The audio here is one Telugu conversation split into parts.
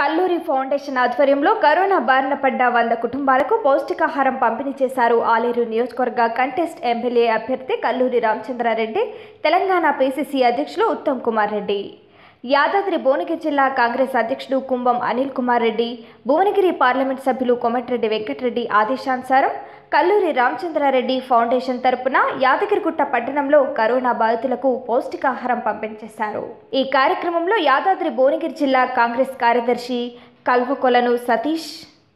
కల్లూరి ఫౌండేషన్ ఆధ్వర్యంలో కరోనా బారిన పడ్డ వంద కుటుంబాలకు పౌష్టికాహారం పంపిణీ చేశారు ఆలేరు నియోజకవర్గ కంటెస్ట్ ఎమ్మెల్యే అభ్యర్థి కల్లూరి రామచంద్రారెడ్డి తెలంగాణ పీసీసీ అధ్యక్షులు ఉత్తమ్ కుమార్ రెడ్డి యాదాద్రి భువనగిరి జిల్లా కాంగ్రెస్ అధ్యక్షుడు కుంభం అనిల్ కుమార్ రెడ్డి భువనగిరి పార్లమెంట్ సభ్యులు కోమటిరెడ్డి వెంకటరెడ్డి ఆదేశానుసారం కల్లూరి రామచంద్రారెడ్డి ఫౌండేషన్ తరపున యాదగిరిగుట్ట పట్టణంలో కరోనా బాధితులకు పౌష్టికాహారం పంపిణీ చేశారు ఈ కార్యక్రమంలో యాదాద్రి భువనగిరి జిల్లా కాంగ్రెస్ కార్యదర్శి కల్వకొలను సతీష్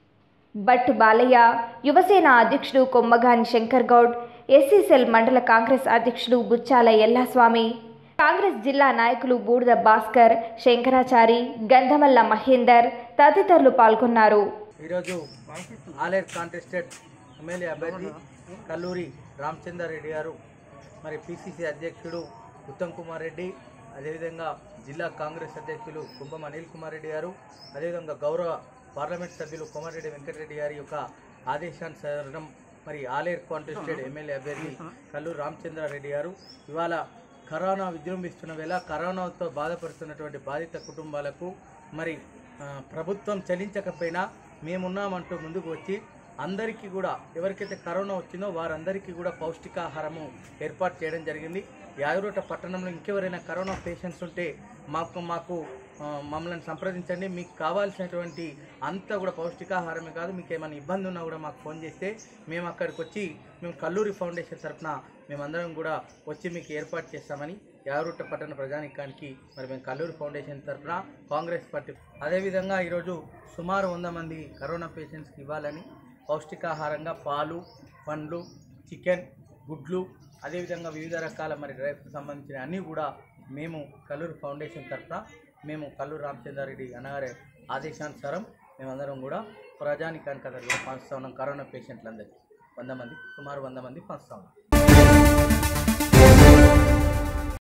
భట్ బాలయ్య యువసేన అధ్యక్షుడు కొమ్మగాని శంకర్ గౌడ్ ఎస్సీసెల్ మండల కాంగ్రెస్ అధ్యక్షుడు బుచ్చాల ఎల్లాస్వామి కాంగ్రెస్ జిల్లా నాయకులు బూడిద భాస్కర్ శంకరాచారి గంధమల్ల మహేందర్ తదితరులు పాల్గొన్నారు ఈరోజు ఆలేర్ కాంటెస్టెడ్ ఎమ్మెల్యే అభ్యర్థి కల్లూరి రామచందర్ రెడ్డి గారు మరి పిసిసి అధ్యక్షుడు ఉత్తమ్ కుమార్ రెడ్డి అదేవిధంగా జిల్లా కాంగ్రెస్ అధ్యక్షులు కుంభం అనిల్ కుమార్ రెడ్డి గారు అదేవిధంగా గౌరవ పార్లమెంట్ సభ్యులు కోమారెడ్డి వెంకటరెడ్డి గారి యొక్క ఆదేశానుసారం మరి ఆలేర్ కాంటెస్టెడ్ ఎమ్మెల్యే అభ్యర్థి కల్లూరు రామచంద్రారెడ్డి గారు ఇవాళ కరోనా విజృంభిస్తున్న వేళ కరోనాతో బాధపడుతున్నటువంటి బాధిత కుటుంబాలకు మరి ఆ, ప్రభుత్వం చలించకపోయినా మేమున్నామంటూ ముందుకు వచ్చి అందరికీ కూడా ఎవరికైతే కరోనా వచ్చిందో వారందరికీ కూడా పౌష్టికాహారము ఏర్పాటు చేయడం జరిగింది యాదరోట పట్టణంలో ఇంకెవరైనా కరోనా పేషెంట్స్ ఉంటే మాకు మాకు ఆ, మమ్మల్ని సంప్రదించండి మీకు కావాల్సినటువంటి అంతా కూడా పౌష్టికాహారమే కాదు మీకు ఏమైనా ఇబ్బంది ఉన్నా కూడా మాకు ఫోన్ చేస్తే మేము అక్కడికి వచ్చి మేము కల్లూరి ఫౌండేషన్ తరఫున మేమందరం కూడా వచ్చి మీకు ఏర్పాటు చేస్తామని యాదరుట్ట పట్టణ ప్రజానికానికి మరి మేము కల్లూరి ఫౌండేషన్ తరఫున కాంగ్రెస్ పార్టీ అదేవిధంగా ఈరోజు సుమారు వంద మంది కరోనా పేషెంట్స్కి ఇవ్వాలని పౌష్టికాహారంగా పాలు పండ్లు చికెన్ గుడ్లు అదేవిధంగా వివిధ రకాల మరి డ్రైఫ్కి సంబంధించిన అన్నీ కూడా మేము కల్లూరు ఫౌండేషన్ తరఫున మేము కల్లూరు రామచంద్రారెడ్డి అన్నగారి ఆదేశానుసారం మేమందరం కూడా ప్రజానికానికి అందరు కూడా పంచుతా ఉన్నాం కరోనా పేషెంట్లందరికీ వంద మంది సుమారు వంద మంది పంచుతా ఉన్నాం